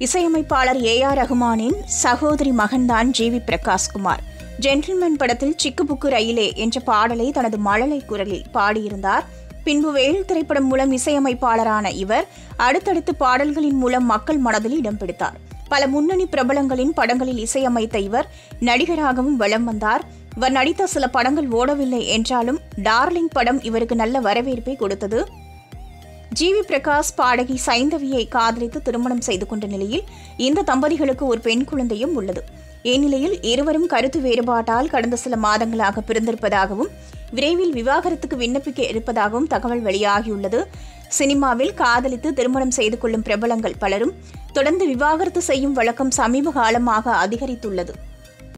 இசையமைப்பாளர் A R ரஹ்மானின் சகோதரி மகன்தான் ஜி வி பிரகாஷ்குமார் ஜென்டில்மேன் படத்தில் சிக்கு புக்கு ரயிலே என்ற பாடலை தனது மழலை குரலில் பாடியிருந்தார் பின்பு வேல் திரைப்படம் மூலம் இசையமைப்பாளரான இவர் அடுத்தடுத்து பாடல்களின் மூலம் மக்கள் மனதில் இடம் பிடித்தார் பல முன்னணி பிரபலங்களின் படங்களில் இசையமைத்த இவர் நடிகராகவும் வலம் வந்தார் இவர் நடித்த சில படங்கள் ஓடவில்லை என்றாலும் டார்லிங் படம் இவருக்கு நல்ல வரவேற்பை கொடுத்தது ஜி வி பிரகாஷ் பாடகி சைந்தவியை காதலித்து திருமணம் செய்து கொண்ட நிலையில் இந்த தம்பதிகளுக்கு ஒரு பெண் குழந்தையும் உள்ளது இந்நிலையில் இருவரும் கருத்து வேறுபாட்டால் கடந்த சில மாதங்களாக பிறந்திருப்பதாகவும் விரைவில் விவாகரத்துக்கு விண்ணப்பிக்க இருப்பதாகவும் தகவல் வெளியாகியுள்ளது சினிமாவில் காதலித்து திருமணம் செய்து கொள்ளும் பிரபலங்கள் பலரும் தொடர்ந்து விவாகரத்து செய்யும் வழக்கம் சமீப காலமாக அதிகரித்துள்ளது